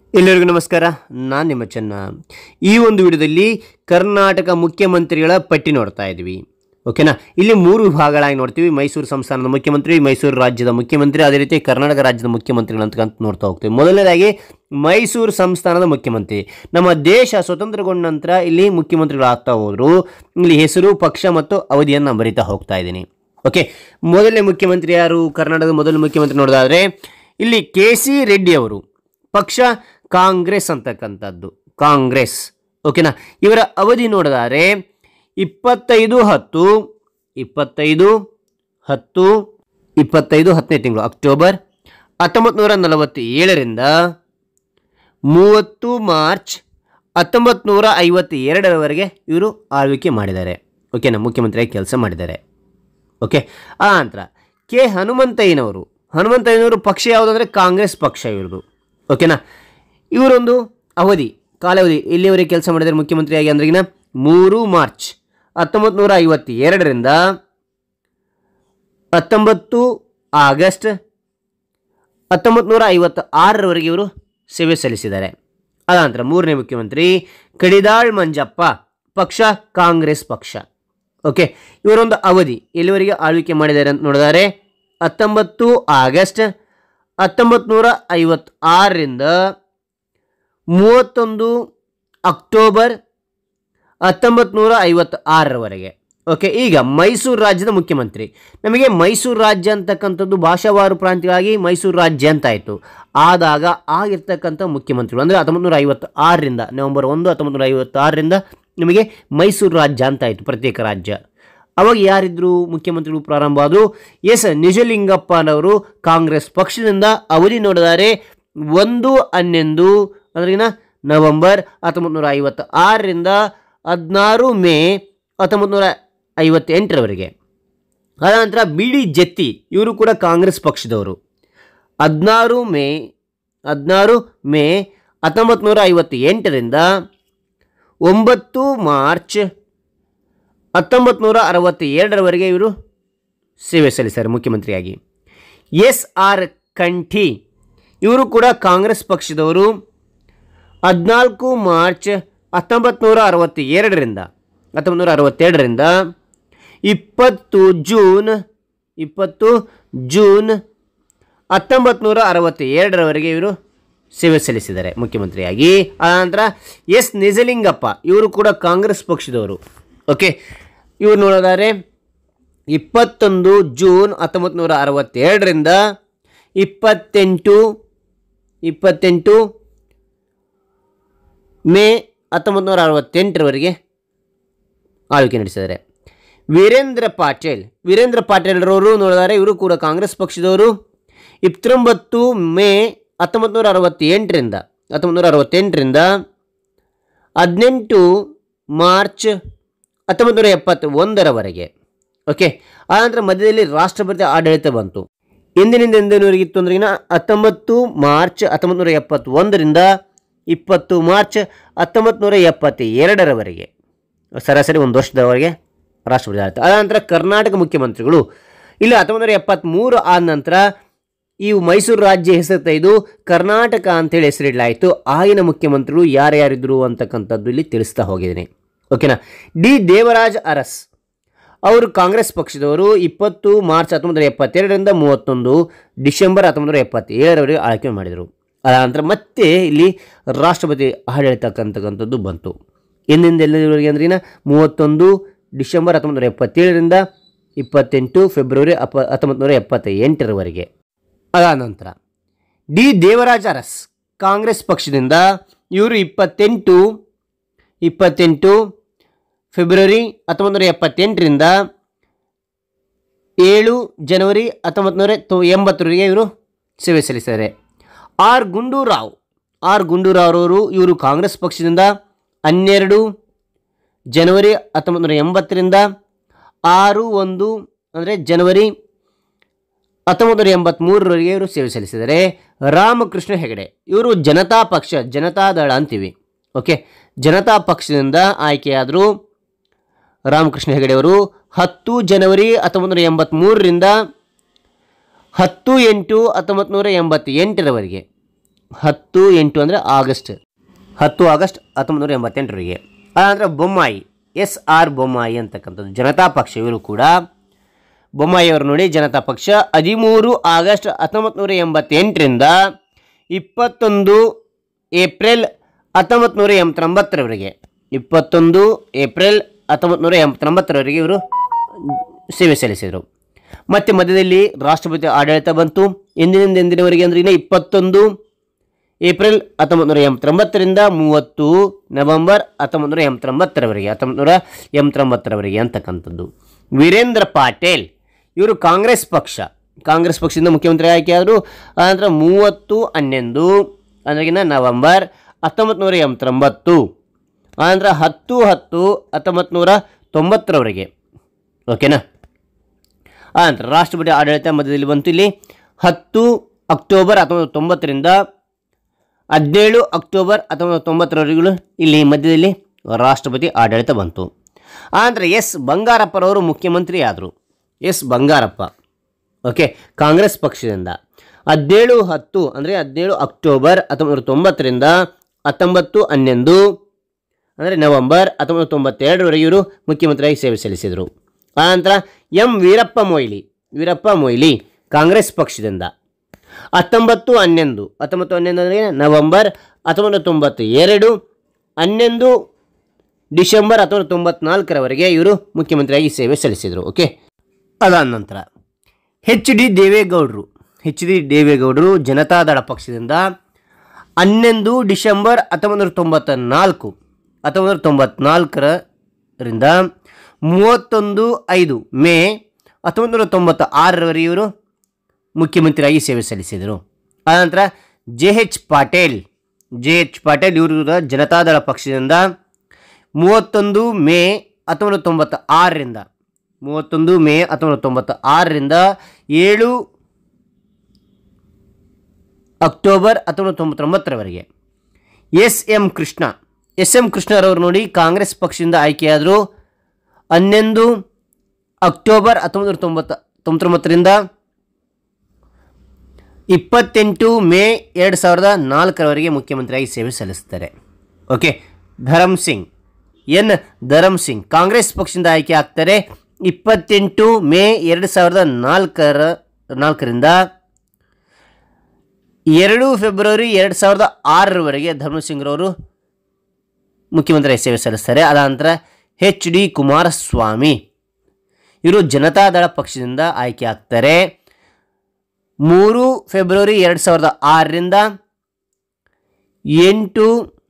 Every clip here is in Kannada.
ಎಲ್ಲರಿಗೂ ನಮಸ್ಕಾರ ನಾನು ನಿಮ್ಮ ಚೆನ್ನ ಈ ಒಂದು ವಿಡಿಯೋದಲ್ಲಿ ಕರ್ನಾಟಕ ಮುಖ್ಯಮಂತ್ರಿಗಳ ಪಟ್ಟಿ ನೋಡ್ತಾ ಇದ್ವಿ ಓಕೆನಾ ಇಲ್ಲಿ ಮೂರು ವಿಭಾಗಗಳಾಗಿ ನೋಡ್ತೀವಿ ಮೈಸೂರು ಸಂಸ್ಥಾನದ ಮುಖ್ಯಮಂತ್ರಿ ಮೈಸೂರು ರಾಜ್ಯದ ಮುಖ್ಯಮಂತ್ರಿ ಅದೇ ರೀತಿ ಕರ್ನಾಟಕ ರಾಜ್ಯದ ಮುಖ್ಯಮಂತ್ರಿಗಳು ಅಂತ ನೋಡ್ತಾ ಹೋಗ್ತೀವಿ ಮೊದಲನೇದಾಗಿ ಮೈಸೂರು ಸಂಸ್ಥಾನದ ಮುಖ್ಯಮಂತ್ರಿ ನಮ್ಮ ದೇಶ ಸ್ವತಂತ್ರಗೊಂಡ ನಂತರ ಇಲ್ಲಿ ಮುಖ್ಯಮಂತ್ರಿಗಳಾಗ್ತಾ ಹೋದ್ರು ಇಲ್ಲಿ ಹೆಸರು ಪಕ್ಷ ಮತ್ತು ಅವಧಿಯನ್ನು ಬರಿತಾ ಹೋಗ್ತಾ ಇದ್ದೀನಿ ಓಕೆ ಮೊದಲನೇ ಮುಖ್ಯಮಂತ್ರಿ ಯಾರು ಕರ್ನಾಟಕದ ಮೊದಲ ಮುಖ್ಯಮಂತ್ರಿ ನೋಡೋದಾದ್ರೆ ಇಲ್ಲಿ ಕೆ ಸಿ ರೆಡ್ಡಿ ಅವರು ಪಕ್ಷ ಕಾಂಗ್ರೆಸ್ ಅಂತಕ್ಕಂಥದ್ದು ಕಾಂಗ್ರೆಸ್ ಓಕೆನಾ ಇವರ ಅವಧಿ ನೋಡಿದರೆ ಇಪ್ಪತ್ತೈದು ಹತ್ತು ಇಪ್ಪತ್ತೈದು ಹತ್ತು ಇಪ್ಪತ್ತೈದು ಹತ್ತನೇ ತಿಂಗಳು ಅಕ್ಟೋಬರ್ ಹತ್ತೊಂಬತ್ತು ನೂರ ನಲವತ್ತೇಳರಿಂದ ಮೂವತ್ತು ಮಾರ್ಚ್ ಹತ್ತೊಂಬತ್ತು ನೂರ ಐವತ್ತೆರಡರವರೆಗೆ ಇವರು ಆಳ್ವಿಕೆ ಮಾಡಿದ್ದಾರೆ ಓಕೆನಾ ಮುಖ್ಯಮಂತ್ರಿಯಾಗಿ ಕೆಲಸ ಮಾಡಿದ್ದಾರೆ ಓಕೆ ಆ ನಂತರ ಕೆ ಹನುಮಂತಯ್ಯನವರು ಹನುಮಂತಯ್ಯನವರು ಪಕ್ಷ ಯಾವುದಂದರೆ ಕಾಂಗ್ರೆಸ್ ಪಕ್ಷ ಇವ್ರದ್ದು ಓಕೆನಾ ಇವರೊಂದು ಅವಧಿ ಕಾಲಾವಧಿ ಎಲ್ಲಿವರೆಗೆ ಕೆಲಸ ಮಾಡಿದ್ದಾರೆ ಮುಖ್ಯಮಂತ್ರಿಯಾಗಿ ಅಂದ್ರಿಗಿನ ಮೂರು ಮಾರ್ಚ್ ಹತ್ತೊಂಬತ್ತು ನೂರ ಐವತ್ತೆರಡರಿಂದ ಹತ್ತೊಂಬತ್ತು ಆಗಸ್ಟ್ ಹತ್ತೊಂಬತ್ತು ನೂರ ಐವತ್ತ ಆರರವರೆಗೆ ಇವರು ಸೇವೆ ಸಲ್ಲಿಸಿದ್ದಾರೆ ಅದಾನಂತರ ಮೂರನೇ ಮುಖ್ಯಮಂತ್ರಿ ಕಡಿದಾಳ್ ಮಂಜಪ್ಪ ಪಕ್ಷ ಕಾಂಗ್ರೆಸ್ ಪಕ್ಷ ಓಕೆ ಇವರೊಂದು ಅವಧಿ ಎಲ್ಲಿವರೆಗೆ ಆಳ್ವಿಕೆ ಮಾಡಿದ್ದಾರೆ ಅಂತ ನೋಡಿದರೆ ಹತ್ತೊಂಬತ್ತು ಆಗಸ್ಟ್ ಹತ್ತೊಂಬತ್ತು ನೂರ ಐವತ್ತಾರರಿಂದ ಮೂವತ್ತೊಂದು ಅಕ್ಟೋಬರ್ ಹತ್ತೊಂಬತ್ತು ನೂರ ಐವತ್ತಾರರವರೆಗೆ ಓಕೆ ಈಗ ಮೈಸೂರು ರಾಜ್ಯದ ಮುಖ್ಯಮಂತ್ರಿ ನಮಗೆ ಮೈಸೂರು ರಾಜ್ಯ ಅಂತಕ್ಕಂಥದ್ದು ಭಾಷಾವಾರು ಪ್ರಾಂತ್ಯವಾಗಿ ಮೈಸೂರು ರಾಜ್ಯ ಅಂತ ಆಯಿತು ಆದಾಗ ಆಗಿರ್ತಕ್ಕಂಥ ಮುಖ್ಯಮಂತ್ರಿಗಳು ಅಂದರೆ ಹತ್ತೊಂಬತ್ತು ನೂರ ಐವತ್ತಾರರಿಂದ ನವೆಂಬರ್ ಒಂದು ಹತ್ತೊಂಬತ್ತು ನೂರ ಐವತ್ತಾರರಿಂದ ನಿಮಗೆ ಮೈಸೂರು ರಾಜ್ಯ ಅಂತ ಆಯಿತು ಪ್ರತ್ಯೇಕ ರಾಜ್ಯ ಅವಾಗ ಯಾರಿದ್ರು ಮುಖ್ಯಮಂತ್ರಿಗಳು ಪ್ರಾರಂಭ ಆದರು ಎಸ್ ನಿಜಲಿಂಗಪ್ಪನವರು ಕಾಂಗ್ರೆಸ್ ಪಕ್ಷದಿಂದ ಅವಧಿ ನೋಡಿದರೆ ಒಂದು ಹನ್ನೊಂದು ಅಂದ್ರಿನ ನವೆಂಬರ್ ಹತ್ತೊಂಬತ್ತು ನೂರ ಐವತ್ತ ಆರರಿಂದ ಹದಿನಾರು ಮೇ ಹತ್ತೊಂಬತ್ತು ನೂರ ಐವತ್ತೆಂಟರವರೆಗೆ ಅದಾನಂತರ ಬಿ ಡಿ ಜತ್ತಿ ಇವರು ಕೂಡ ಕಾಂಗ್ರೆಸ್ ಪಕ್ಷದವರು ಹದಿನಾರು ಮೇ ಹದಿನಾರು ಮೇ ಹತ್ತೊಂಬತ್ತು ನೂರ ಐವತ್ತೆಂಟರಿಂದ ಒಂಬತ್ತು ಮಾರ್ಚ್ ಹತ್ತೊಂಬತ್ತು ನೂರ ಅರವತ್ತೆರಡರವರೆಗೆ ಇವರು ಸೇವೆ ಸಲ್ಲಿಸ್ತಾರೆ ಮುಖ್ಯಮಂತ್ರಿಯಾಗಿ ಎಸ್ ಆರ್ ಕಂಠಿ ಇವರು ಕೂಡ ಕಾಂಗ್ರೆಸ್ ಪಕ್ಷದವರು ಹದಿನಾಲ್ಕು ಮಾರ್ಚ್ ಹತ್ತೊಂಬತ್ತು ನೂರ ಅರವತ್ತೆರಡರಿಂದ ಹತ್ತೊಂಬತ್ತು ನೂರ ಅರವತ್ತೆರಡರಿಂದ ಇಪ್ಪತ್ತು ಜೂನ್ ಇಪ್ಪತ್ತು ಜೂನ್ ಹತ್ತೊಂಬತ್ತು ನೂರ ಅರವತ್ತೆರಡರವರೆಗೆ ಇವರು ಸೇವೆ ಸಲ್ಲಿಸಿದ್ದಾರೆ ಮುಖ್ಯಮಂತ್ರಿಯಾಗಿ ಆನಂತರ ಎಸ್ ನಿಜಲಿಂಗಪ್ಪ ಇವರು ಕೂಡ ಕಾಂಗ್ರೆಸ್ ಪಕ್ಷದವರು ಓಕೆ ಇವರು ನೋಡೋದಾದ್ರೆ ಇಪ್ಪತ್ತೊಂದು ಜೂನ್ ಹತ್ತೊಂಬತ್ತು ನೂರ ಅರವತ್ತೆರಡರಿಂದ ಇಪ್ಪತ್ತೆಂಟು ಇಪ್ಪತ್ತೆಂಟು ಮೇ ಹತ್ತೊಂಬತ್ತು ನೂರ ಅರವತ್ತೆಂಟರವರೆಗೆ ಆಳ್ವಿಕೆ ನಡೆಸಿದ್ದಾರೆ ವೀರೇಂದ್ರ ಪಾಟೀಲ್ ವೀರೇಂದ್ರ ಪಾಟೀಲ್ರವರು ನೋಡಿದರೆ ಇವರು ಕೂಡ ಕಾಂಗ್ರೆಸ್ ಪಕ್ಷದವರು ಇಪ್ಪತ್ತೊಂಬತ್ತು ಮೇ ಹತ್ತೊಂಬತ್ತು ನೂರ ಅರವತ್ತೆಂಟರಿಂದ ಹತ್ತೊಂಬತ್ತು ನೂರ ಅರವತ್ತೆಂಟರಿಂದ ಹದಿನೆಂಟು ಮಾರ್ಚ್ ಹತ್ತೊಂಬತ್ತು ನೂರ ಎಪ್ಪತ್ತ ಒಂದರವರೆಗೆ ಓಕೆ ಆನಂತರ ಮಧ್ಯದಲ್ಲಿ ರಾಷ್ಟ್ರಪತಿ ಆಡಳಿತ ಬಂತು ಎಂದಿನಿಂದ ಎಂದಿನವರೆಗಿತ್ತು ಅಂದ್ರಿಗಿನ ಹತ್ತೊಂಬತ್ತು ಮಾರ್ಚ್ ಹತ್ತೊಂಬತ್ತು ನೂರ ಎಪ್ಪತ್ತೊಂದರಿಂದ ಇಪ್ಪತ್ತು ಮಾರ್ಚ್ ಹತ್ತೊಂಬತ್ತು ನೂರ ಎಪ್ಪತ್ತ ಎರಡರವರೆಗೆ ಸರಾಸರಿ ಒಂದು ವರ್ಷದವರೆಗೆ ರಾಷ್ಟ್ರಪತಿ ಆಡಳಿತ ಅದಾನಂತರ ಕರ್ನಾಟಕ ಮುಖ್ಯಮಂತ್ರಿಗಳು ಇಲ್ಲಿ ಹತ್ತೊಂಬತ್ತು ನೂರ ಎಪ್ಪತ್ತ್ಮೂರು ಆದ ನಂತರ ಈ ಮೈಸೂರು ರಾಜ್ಯ ಹೆಸರು ತೆಗೆದು ಕರ್ನಾಟಕ ಅಂತೇಳಿ ಹೆಸರಿಡಲಾಯಿತು ಆಗಿನ ಮುಖ್ಯಮಂತ್ರಿಗಳು ಯಾರ್ಯಾರಿದ್ರು ಅಂತಕ್ಕಂಥದ್ದು ಇಲ್ಲಿ ತಿಳಿಸ್ತಾ ಹೋಗಿದ್ದೀನಿ ಓಕೆನಾ ಡಿ ದೇವರಾಜ್ ಅರಸ್ ಅವರು ಕಾಂಗ್ರೆಸ್ ಪಕ್ಷದವರು ಇಪ್ಪತ್ತು ಮಾರ್ಚ್ ಹತ್ತೊಂಬತ್ತು ನೂರ ಎಪ್ಪತ್ತೆರಡರಿಂದ ಮೂವತ್ತೊಂದು ಡಿಸೆಂಬರ್ ಹತ್ತೊಂಬತ್ತು ನೂರ ಎಪ್ಪತ್ತೇಳರವರೆಗೆ ಆಳ್ಕೆ ಮಾಡಿದರು ಅದಾನಂತರ ಮತ್ತೆ ಇಲ್ಲಿ ರಾಷ್ಟ್ರಪತಿ ಆಡಳಿತ ಅಂತಕ್ಕಂಥದ್ದು ಬಂತು ಎಂದಿಂದ ಎಲ್ಲವರೆಗೆ ಅಂದ್ರಿನ ಮೂವತ್ತೊಂದು ಡಿಸೆಂಬರ್ ಹತ್ತೊಂಬತ್ತು ನೂರ ಎಪ್ಪತ್ತೇಳರಿಂದ ಇಪ್ಪತ್ತೆಂಟು ಫೆಬ್ರವರಿ ಅಪ್ಪ ಹತ್ತೊಂಬತ್ತು ನೂರ ಎಪ್ಪತ್ತ ಎಂಟರವರೆಗೆ ಅದಾದ ನಂತರ ಡಿ ದೇವರಾಜ ಅರಸ್ ಕಾಂಗ್ರೆಸ್ ಪಕ್ಷದಿಂದ ಇವರು ಇಪ್ಪತ್ತೆಂಟು ಇಪ್ಪತ್ತೆಂಟು ಫೆಬ್ರವರಿ ಹತ್ತೊಂಬತ್ತು ನೂರ ಎಪ್ಪತ್ತೆಂಟರಿಂದ ಏಳು ಜನವರಿ ಹತ್ತೊಂಬತ್ತು ನೂರ ತೊ ಎಂಬತ್ತರವರೆಗೆ ಇವರು ಸೇವೆ ಸಲ್ಲಿಸಿದ್ದಾರೆ ಆರ್ ಗುಂಡೂರಾವ್ ಆರ್ ಗುಂಡೂರಾವ್ರವರು ಇವರು ಕಾಂಗ್ರೆಸ್ ಪಕ್ಷದಿಂದ ಹನ್ನೆರಡು ಜನವರಿ ಹತ್ತೊಂಬತ್ತು ನೂರ ಎಂಬತ್ತರಿಂದ ಆರು ಒಂದು ಅಂದರೆ ಜನವರಿ ಹತ್ತೊಂಬತ್ತು ನೂರ ಎಂಬತ್ತ್ಮೂರರವರೆಗೆ ಇವರು ಸೇವೆ ಸಲ್ಲಿಸಿದ್ದಾರೆ ರಾಮಕೃಷ್ಣ ಹೆಗಡೆ ಇವರು ಜನತಾ ಪಕ್ಷ ಜನತಾದಳ ಅಂತೀವಿ ಓಕೆ ಜನತಾ ಪಕ್ಷದಿಂದ ಆಯ್ಕೆಯಾದರು ರಾಮಕೃಷ್ಣ ಹೆಗಡೆ ಅವರು ಹತ್ತು ಜನವರಿ ಹತ್ತೊಂಬತ್ತು ನೂರ ಎಂಬತ್ತ್ಮೂರರಿಂದ ಹತ್ತು ಎಂಟು ಹತ್ತೊಂಬತ್ತು ನೂರ ಎಂಬತ್ತೆಂಟರವರೆಗೆ ಹತ್ತು ಎಂಟು ಅಂದರೆ ಆಗಸ್ಟ್ ಹತ್ತು ಆಗಸ್ಟ್ ಹತ್ತೊಂಬತ್ತು ನೂರ ಎಂಬತ್ತೆಂಟರಿಗೆ ಆನಂತರ ಬೊಮ್ಮಾಯಿ ಎಸ್ ಆರ್ ಬೊಮ್ಮಾಯಿ ಅಂತಕ್ಕಂಥದ್ದು ಜನತಾ ಪಕ್ಷ ಇವರು ಕೂಡ ಬೊಮ್ಮಾಯಿಯವರು ನೋಡಿ ಜನತಾ ಪಕ್ಷ ಹದಿಮೂರು ಆಗಸ್ಟ್ ಹತ್ತೊಂಬತ್ತು ನೂರ ಎಂಬತ್ತೆಂಟರಿಂದ ಇಪ್ಪತ್ತೊಂದು ಏಪ್ರಿಲ್ ಹತ್ತೊಂಬತ್ತು ನೂರ ಎಂಬತ್ತೊಂಬತ್ತರವರೆಗೆ ಇಪ್ಪತ್ತೊಂದು ಏಪ್ರಿಲ್ ಹತ್ತೊಂಬತ್ತು ನೂರ ಎಂಬತ್ತೊಂಬತ್ತರವರೆಗೆ ಇವರು ಸೇವೆ ಸಲ್ಲಿಸಿದರು ಮತ್ತು ಮಧ್ಯದಲ್ಲಿ ರಾಷ್ಟ್ರಪತಿ ಆಡಳಿತ ಬಂತು ಎಂದಿನಿಂದ ಎಂದಿನವರೆಗೆ ಅಂದರೆ ಇನ್ನು ಇಪ್ಪತ್ತೊಂದು ಏಪ್ರಿಲ್ ಹತ್ತೊಂಬತ್ತು ನೂರ ಎಂಬತ್ತೊಂಬತ್ತರಿಂದ ಮೂವತ್ತು ನವೆಂಬರ್ ಹತ್ತೊಂಬತ್ತು ನೂರ ಎಂಬತ್ತೊಂಬತ್ತರವರೆಗೆ ಹತ್ತೊಂಬತ್ತು ನೂರ ಎಂಬತ್ತೊಂಬತ್ತರವರೆಗೆ ಅಂತಕ್ಕಂಥದ್ದು ವೀರೇಂದ್ರ ಪಾಟೇಲ್ ಇವರು ಕಾಂಗ್ರೆಸ್ ಪಕ್ಷ ಕಾಂಗ್ರೆಸ್ ಪಕ್ಷದಿಂದ ಮುಖ್ಯಮಂತ್ರಿ ಆಯ್ಕೆಯಾದರು ಆನಂತರ ಮೂವತ್ತು ಹನ್ನೊಂದು ಅಂದ್ರೆಗಿನ ನವೆಂಬರ್ ಹತ್ತೊಂಬತ್ತು ನೂರ ಎಂಬತ್ತೊಂಬತ್ತು ಆನಂತರ ಹತ್ತು ಹತ್ತು ಹತ್ತೊಂಬತ್ತು ನೂರ ತೊಂಬತ್ತರವರೆಗೆ ಓಕೆನಾ ಆನಂತರ ರಾಷ್ಟ್ರಪತಿ ಆಡಳಿತ ಮಧ್ಯದಲ್ಲಿ ಬಂತು ಇಲ್ಲಿ ಹತ್ತು ಅಕ್ಟೋಬರ್ ಹತ್ತೊಂಬತ್ತು ತೊಂಬತ್ತರಿಂದ ಹದಿನೇಳು ಅಕ್ಟೋಬರ್ ಹತ್ತೊಂಬತ್ತು ತೊಂಬತ್ತರವರೆಗೂ ಇಲ್ಲಿ ಮಧ್ಯದಲ್ಲಿ ರಾಷ್ಟ್ರಪತಿ ಆಡಳಿತ ಬಂತು ಆನಂತರ ಎಸ್ ಬಂಗಾರಪ್ಪರವರು ಮುಖ್ಯಮಂತ್ರಿ ಆದರು ಎಸ್ ಬಂಗಾರಪ್ಪ ಓಕೆ ಕಾಂಗ್ರೆಸ್ ಪಕ್ಷದಿಂದ ಹದಿನೇಳು ಹತ್ತು ಅಂದರೆ ಹದಿನೇಳು ಅಕ್ಟೋಬರ್ ಹತ್ತೊಂಬತ್ತು ತೊಂಬತ್ತರಿಂದ ಹತ್ತೊಂಬತ್ತು ಹನ್ನೊಂದು ಅಂದರೆ ನವೆಂಬರ್ ಹತ್ತೊಂಬತ್ತು ತೊಂಬತ್ತೆರಡರವರೆಗೆ ಇವರು ಮುಖ್ಯಮಂತ್ರಿಯಾಗಿ ಸೇವೆ ಸಲ್ಲಿಸಿದರು ಆನಂತರ ಎಂ ವೀರಪ್ಪ ಮೊಯ್ಲಿ ವೀರಪ್ಪ ಮೊಯ್ಲಿ ಕಾಂಗ್ರೆಸ್ ಪಕ್ಷದಿಂದ ಹತ್ತೊಂಬತ್ತು ಹನ್ನೊಂದು ಹತ್ತೊಂಬತ್ತು ಹನ್ನೊಂದು ಅಂದರೆ ನವೆಂಬರ್ ಹತ್ತೊಂಬತ್ತು ತೊಂಬತ್ತು ಎರಡು ಹನ್ನೊಂದು ಡಿಸೆಂಬರ್ ಹತ್ತೊಂಬತ್ತು ತೊಂಬತ್ನಾಲ್ಕರವರೆಗೆ ಇವರು ಮುಖ್ಯಮಂತ್ರಿಯಾಗಿ ಸೇವೆ ಸಲ್ಲಿಸಿದರು ಓಕೆ ಅದಾದ ನಂತರ ಎಚ್ ಡಿ ದೇವೇಗೌಡರು ಎಚ್ ಡಿ ದೇವೇಗೌಡರು ಜನತಾದಳ ಪಕ್ಷದಿಂದ ಹನ್ನೊಂದು ಡಿಸೆಂಬರ್ ಹತ್ತೊಂಬತ್ತು ನೂರ ತೊಂಬತ್ತ ನಾಲ್ಕು ಹತ್ತೊಂಬತ್ತು ನೂರ ತೊಂಬತ್ನಾಲ್ಕರಿಂದ ಮೂವತ್ತೊಂದು ಐದು ಮೇ ಹತ್ತೊಂಬತ್ತು ನೂರ ತೊಂಬತ್ತ ಆರರವರೆಗೆ ಇವರು ಮುಖ್ಯಮಂತ್ರಿಯಾಗಿ ಸೇವೆ ಸಲ್ಲಿಸಿದರು ಆನಂತರ J H Patel J H Patel ಇವರು ಕೂಡ ಜನತಾದಳ ಪಕ್ಷದಿಂದ ಮೂವತ್ತೊಂದು ಮೇ ಹತ್ತೊಂಬತ್ತು ತೊಂಬತ್ತ ಆರರಿಂದ ಮೂವತ್ತೊಂದು ಮೇ ಹತ್ತೊಂಬತ್ತು ತೊಂಬತ್ತ ಆರರಿಂದ ಏಳು ಅಕ್ಟೋಬರ್ ಹತ್ತೊಂಬತ್ತು ತೊಂಬತ್ತೊಂಬತ್ತರವರೆಗೆ S M Krishna S M ಕೃಷ್ಣರವರು ನೋಡಿ ಕಾಂಗ್ರೆಸ್ ಪಕ್ಷದಿಂದ ಆಯ್ಕೆಯಾದರು ಹನ್ನೊಂದು ಅಕ್ಟೋಬರ್ ಹತ್ತೊಂಬತ್ತು ನೂರ ತೊಂಬತ್ತ ತೊಂಬತ್ತೊಂಬತ್ತರಿಂದ ಇಪ್ಪತ್ತೆಂಟು ಮೇ ಎರಡು ಸಾವಿರದ ನಾಲ್ಕರವರೆಗೆ ಮುಖ್ಯಮಂತ್ರಿಯಾಗಿ ಸೇವೆ ಸಲ್ಲಿಸ್ತಾರೆ okay Dharam Singh N Dharam Singh Congress ಪಕ್ಷದಿಂದ ಆಯ್ಕೆ ಆಗ್ತಾರೆ ಇಪ್ಪತ್ತೆಂಟು ಮೇ ಎರಡು ಸಾವಿರದ ನಾಲ್ಕರ ನಾಲ್ಕರಿಂದ ಎರಡು ಫೆಬ್ರವರಿ ಎರಡು ಸಾವಿರದ ಆರರವರೆಗೆ ಧರ್ಮಸಿಂಗ್ರವರು ಮುಖ್ಯಮಂತ್ರಿ ಸೇವೆ ಸಲ್ಲಿಸ್ತಾರೆ ಅದಾನಂತರ ಎಚ್ ಡಿ ಕುಮಾರಸ್ವಾಮಿ ಇವರು ಜನತಾದಳ ಪಕ್ಷದಿಂದ ಆಯ್ಕೆ ಆಗ್ತಾರೆ ಮೂರು ಫೆಬ್ರವರಿ ಎರಡು ಸಾವಿರದ ಆರರಿಂದ ಎಂಟು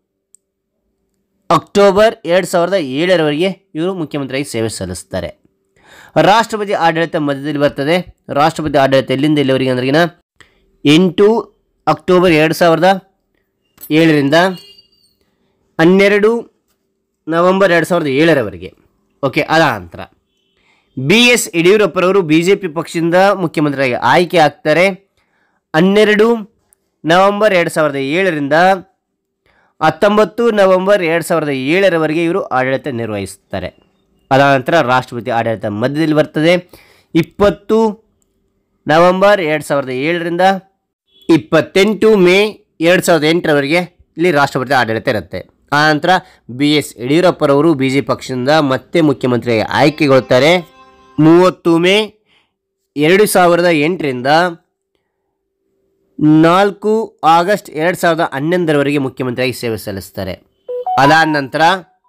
ಅಕ್ಟೋಬರ್ ಎರಡು ಸಾವಿರದ ಏಳರವರೆಗೆ ಇವರು ಮುಖ್ಯಮಂತ್ರಿಯಾಗಿ ಸೇವೆ ಸಲ್ಲಿಸ್ತಾರೆ ರಾಷ್ಟ್ರಪತಿ ಆಡಳಿತ ಮಧ್ಯದಲ್ಲಿ ಬರ್ತದೆ ರಾಷ್ಟ್ರಪತಿ ಆಡಳಿತ ಎಲ್ಲಿಂದ ಎಲ್ಲಿವರೆಗೆ ಅಂದ್ರಿಗಿನ ಎಂಟು ಅಕ್ಟೋಬರ್ ಎರಡು ಸಾವಿರದ ಏಳರಿಂದ ಹನ್ನೆರಡು ನವೆಂಬರ್ ಎರಡು ಸಾವಿರದ ಏಳರವರೆಗೆ ಓಕೆ ಅದ ನಂತರ ಬಿ ಎಸ್ ಯಡಿಯೂರಪ್ಪರವರು ಬಿ ಜೆ ಪಿ ಪಕ್ಷದಿಂದ ಮುಖ್ಯಮಂತ್ರಿಯಾಗಿ ಆಯ್ಕೆ ಆಗ್ತಾರೆ ಹನ್ನೆರಡು ನವೆಂಬರ್ ಎರಡು ಸಾವಿರದ ಏಳರಿಂದ ಹತ್ತೊಂಬತ್ತು ನವೆಂಬರ್ ಎರಡು ಸಾವಿರದ ಏಳರವರೆಗೆ ಇವರು ಆಡಳಿತ ನಿರ್ವಹಿಸುತ್ತಾರೆ ಅದಾದ ನಂತರ ರಾಷ್ಟ್ರಪತಿ ಆಡಳಿತ ಮಧ್ಯದಲ್ಲಿ ಬರ್ತದೆ ಇಪ್ಪತ್ತು ನವೆಂಬರ್ ಎರಡು ಸಾವಿರದ ಏಳರಿಂದ ಇಪ್ಪತ್ತೆಂಟು ಮೇ ಎರಡು ಸಾವಿರದ ಎಂಟರವರೆಗೆ ಇಲ್ಲಿ ರಾಷ್ಟ್ರಪತಿ ಆಡಳಿತ ಇರುತ್ತೆ ಆನಂತರ ಬಿ ಎಸ್ ಯಡಿಯೂರಪ್ಪರವರು ಬಿ ಜೆ ಪಕ್ಷದಿಂದ ಮತ್ತೆ ಮುಖ್ಯಮಂತ್ರಿಯಾಗಿ ಆಯ್ಕೆಗೊಳ್ತಾರೆ ಮೂವತ್ತು ಮೇ ಎರಡು ಸಾವಿರದ ಎಂಟರಿಂದ ನಾಲ್ಕು ಆಗಸ್ಟ್ ಎರಡು ಸಾವಿರದ ಹನ್ನೊಂದರವರೆಗೆ ಮುಖ್ಯಮಂತ್ರಿಯಾಗಿ ಸೇವೆ ಸಲ್ಲಿಸ್ತಾರೆ ಅದಾದ ನಂತರ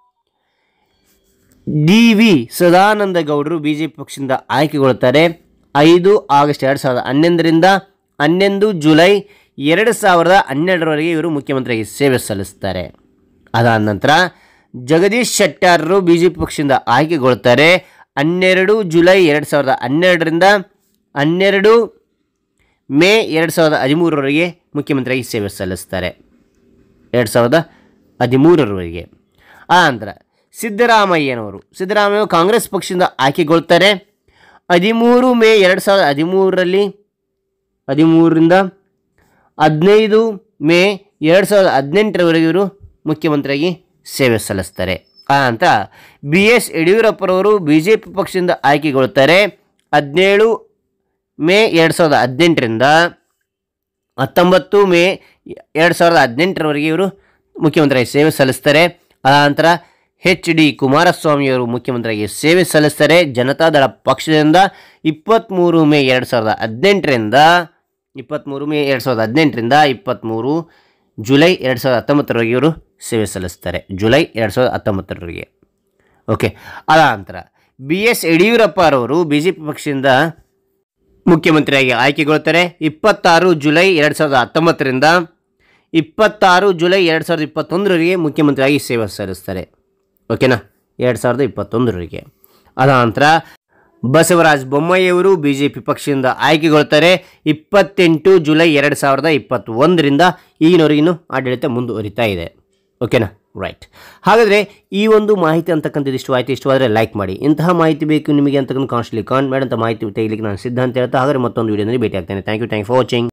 ಡಿ ವಿ ಸದಾನಂದ ಗೌಡರು ಬಿ ಜೆ ಪಿ ಪಕ್ಷದಿಂದ ಆಯ್ಕೆಗೊಳ್ತಾರೆ ಐದು ಆಗಸ್ಟ್ ಎರಡು ಸಾವಿರದ ಹನ್ನೊಂದರಿಂದ ಹನ್ನೊಂದು ಜುಲೈ ಎರಡು ಸಾವಿರದ ಹನ್ನೆರಡರವರೆಗೆ ಇವರು ಮುಖ್ಯಮಂತ್ರಿಯಾಗಿ ಸೇವೆ ಸಲ್ಲಿಸ್ತಾರೆ ಅದಾದ ನಂತರ ಜಗದೀಶ್ ಶೆಟ್ಟಾರರು ಬಿ ಜೆ ಪಿ ಪಕ್ಷದಿಂದ ಆಯ್ಕೆಗೊಳ್ತಾರೆ ಹನ್ನೆರಡು ಜುಲೈ ಎರಡು ಸಾವಿರದ ಹನ್ನೆರಡರಿಂದ ಹನ್ನೆರಡು ಮೇ ಎರಡು ಸಾವಿರದ ಹದಿಮೂರರವರೆಗೆ ಮುಖ್ಯಮಂತ್ರಿಯಾಗಿ ಸೇವೆ ಸಲ್ಲಿಸ್ತಾರೆ ಎರಡು ಸಾವಿರದ ಹದಿಮೂರರವರೆಗೆ ಆ ನಂತರ ಸಿದ್ದರಾಮಯ್ಯನವರು ಸಿದ್ದರಾಮಯ್ಯ ಕಾಂಗ್ರೆಸ್ ಪಕ್ಷದಿಂದ ಆಯ್ಕೆಗೊಳ್ತಾರೆ ಹದಿಮೂರು ಮೇ ಎರಡು ಸಾವಿರದ ಹದಿಮೂರರಲ್ಲಿ ಹದಿಮೂರರಿಂದ ಹದಿನೈದು ಮೇ ಎರಡು ಸಾವಿರದ ಹದಿನೆಂಟರವರೆಗೆ ಇವರು ಮುಖ್ಯಮಂತ್ರಿಯಾಗಿ ಸೇವೆ ಸಲ್ಲಿಸ್ತಾರೆ ಆ ನಂತರ ಬಿ ಎಸ್ ಯಡಿಯೂರಪ್ಪರವರು ಬಿ ಜೆ ಪಿ ಪಕ್ಷದಿಂದ ಆಯ್ಕೆಗೊಳ್ತಾರೆ ಹದಿನೇಳು ಮೇ ಎರಡು ಸಾವಿರದ ಹದಿನೆಂಟರಿಂದ ಹತ್ತೊಂಬತ್ತು ಮೇ ಎರಡು ಸಾವಿರದ ಹದಿನೆಂಟರವರೆಗೆ ಇವರು ಮುಖ್ಯಮಂತ್ರಿಯಾಗಿ ಸೇವೆ ಸಲ್ಲಿಸ್ತಾರೆ ಅನಂತರ ಎಚ್ ಡಿ ಕುಮಾರಸ್ವಾಮಿಯವರು ಮುಖ್ಯಮಂತ್ರಿಯಾಗಿ ಸೇವೆ ಸಲ್ಲಿಸ್ತಾರೆ ಜನತಾದಳ ಪಕ್ಷದಿಂದ ಇಪ್ಪತ್ತ್ಮೂರು ಮೇ ಎರಡು ಸಾವಿರದ ಹದಿನೆಂಟರಿಂದ ಇಪ್ಪತ್ತ್ಮೂರು ಮೇ ಎರಡು ಸಾವಿರದ ಹದಿನೆಂಟರಿಂದ ಇಪ್ಪತ್ತ್ಮೂರು ಜುಲೈ ಎರಡು ಸಾವಿರದ ಹತ್ತೊಂಬತ್ತರವರೆಗೆ ಇವರು ಸೇವೆ ಸಲ್ಲಿಸ್ತಾರೆ ಜುಲೈ ಎರಡು ಸಾವಿರದ ಹತ್ತೊಂಬತ್ತರವರೆಗೆ ಓಕೆ ಅದಾನಂತರ ಬಿ ಎಸ್ ಯಡಿಯೂರಪ್ಪರವರು ಬಿ ಜೆ ಪಿ ಪಕ್ಷದಿಂದ ಮುಖ್ಯಮಂತ್ರಿಯಾಗಿ ಆಯ್ಕೆಗೊಳ್ತಾರೆ ಇಪ್ಪತ್ತಾರು ಜುಲೈ ಎರಡು ಸಾವಿರದ ಹತ್ತೊಂಬತ್ತರಿಂದ ಇಪ್ಪತ್ತಾರು ಜುಲೈ ಎರಡು ಸಾವಿರದ ಇಪ್ಪತ್ತೊಂದರವರೆಗೆ ಮುಖ್ಯಮಂತ್ರಿಯಾಗಿ ಸೇವೆ ಸಲ್ಲಿಸ್ತಾರೆ ಓಕೆನಾ ಎರಡು ಸಾವಿರದ ಇಪ್ಪತ್ತೊಂದರವರೆಗೆ ಅದಾನಂತರ ಬಸವರಾಜ ಬೊಮ್ಮಾಯಿಯವರು ಬಿ ಜೆ ಪಿ ಪಕ್ಷದಿಂದ ಆಯ್ಕೆಗೊಳ್ತಾರೆ ಇಪ್ಪತ್ತೆಂಟು ಜುಲೈ ಎರಡು ಸಾವಿರದ ಇಪ್ಪತ್ತೊಂದರಿಂದ ಈಗಿನವರೆಗಿನ್ನೂ ಆಡಳಿತ ಮುಂದುವರಿತಾ ಇದೆ ಓಕೆನಾ ರೈಟ್ ಹಾಗಾದರೆ ಈ ಒಂದು ಮಾಹಿತಿ ಅಂತಕ್ಕಂಥದ್ದು ಇಷ್ಟು ಆಯಿತು ಇಷ್ಟವಾದರೆ ಲೈಕ್ ಮಾಡಿ ಇಂತಹ ಮಾಹಿತಿ ಬೇಕು ನಿಮಗೆ ಅಂತಕ್ಕಂಥ ಕಾನ್ಸ್ಟ್ಲಿ ಕಾನ್ ಅಂತ ಮಾಹಿತಿ ತೆಗಿಲಿಕ್ಕೆ ನಾನು ಸಿದ್ಧ ಅಂತ ಹೇಳ್ತಾ ಹಾಗಾದ್ರೆ ಮತ್ತೊಂದು ವೀಡಿಯೋದಲ್ಲಿ ಭೇಟಿ ಆಗ್ತೇನೆ thank you thank for watching